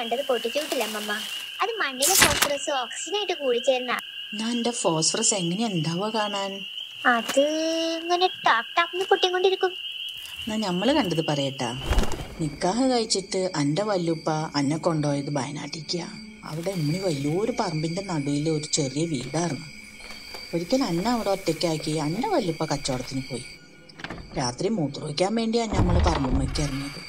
കണ്ടത് പൊട്ടിച്ചുവിട്ടില്ല അമ്മമ്മ അത് മണ്ണിലെ ഫോസ്ഫറസ് ഓക്സിജനായിട്ട് കൂടിച്ചേരുന്ന ഞാൻ എന്റെ ഫോസ്ഫറസ് എങ്ങനെ ഉണ്ടാവുക കാണാൻ അത് ഇങ്ങനെ ടാപ്പ് ടാപ്ന്ന് പൊട്ടിക്കൊണ്ടിരിക്കും എന്നാ ഞമ്മള് കണ്ടത് പറയട്ടാ നിക്കാഹ് കഴിച്ചിട്ട് അന്റെ വല്ലുപ്പ അന്നെ കൊണ്ടുപോയത് വയനാട്ടിക്ക അവിടെ എമ്മണി വലിയൊരു പറമ്പിന്റെ നടുവിൽ ഒരു ചെറിയ വീടായിരുന്നു ഒരിക്കൽ അന്ന അവിടെ ഒറ്റയ്ക്കാക്കി അന്റെ വല്ലുപ്പ കച്ചവടത്തിന് പോയി രാത്രി മൂത്രമൊഴിക്കാൻ വേണ്ടിയാ ഞമ്മള് പറമ്പുമ്മയ്ക്ക് ഇറങ്ങിയത്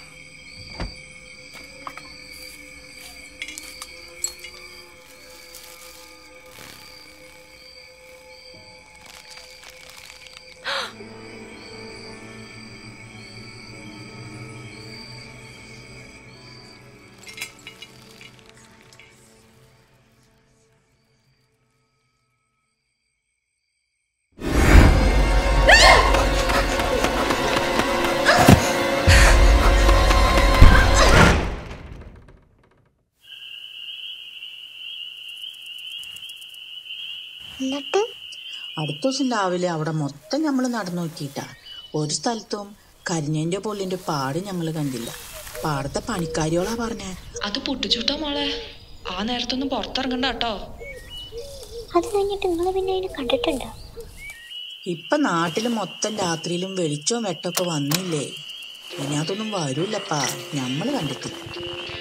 എന്നിട്ട് അടുത്ത ദിവസം രാവിലെ അവിടെ മൊത്തം നമ്മൾ നടന്നു നോക്കിയിട്ടാ ഒരു സ്ഥലത്തും കരിഞ്ഞതിന്റെ പൊള്ളിന്റെ പാട് ഞങ്ങൾ കണ്ടില്ല പാടത്തെ പണിക്കാരിയോളാ പറഞ്ഞേ അത് പൊട്ടിച്ചുട്ടോ മോളെ ആ നേരത്തൊന്നും പുറത്തിറങ്ങണ്ട കേട്ടോ അത് കഴിഞ്ഞിട്ട് നിങ്ങൾ പിന്നെ അതിനെ കണ്ടിട്ടുണ്ടോ ഇപ്പൊ നാട്ടില് മൊത്തം രാത്രിയിലും വെളിച്ചവും വെട്ടമൊക്കെ വന്നില്ലേ ഇനി അതൊന്നും വരൂലപ്പാ ഞമ്മള് കണ്ടിട്ടില്ല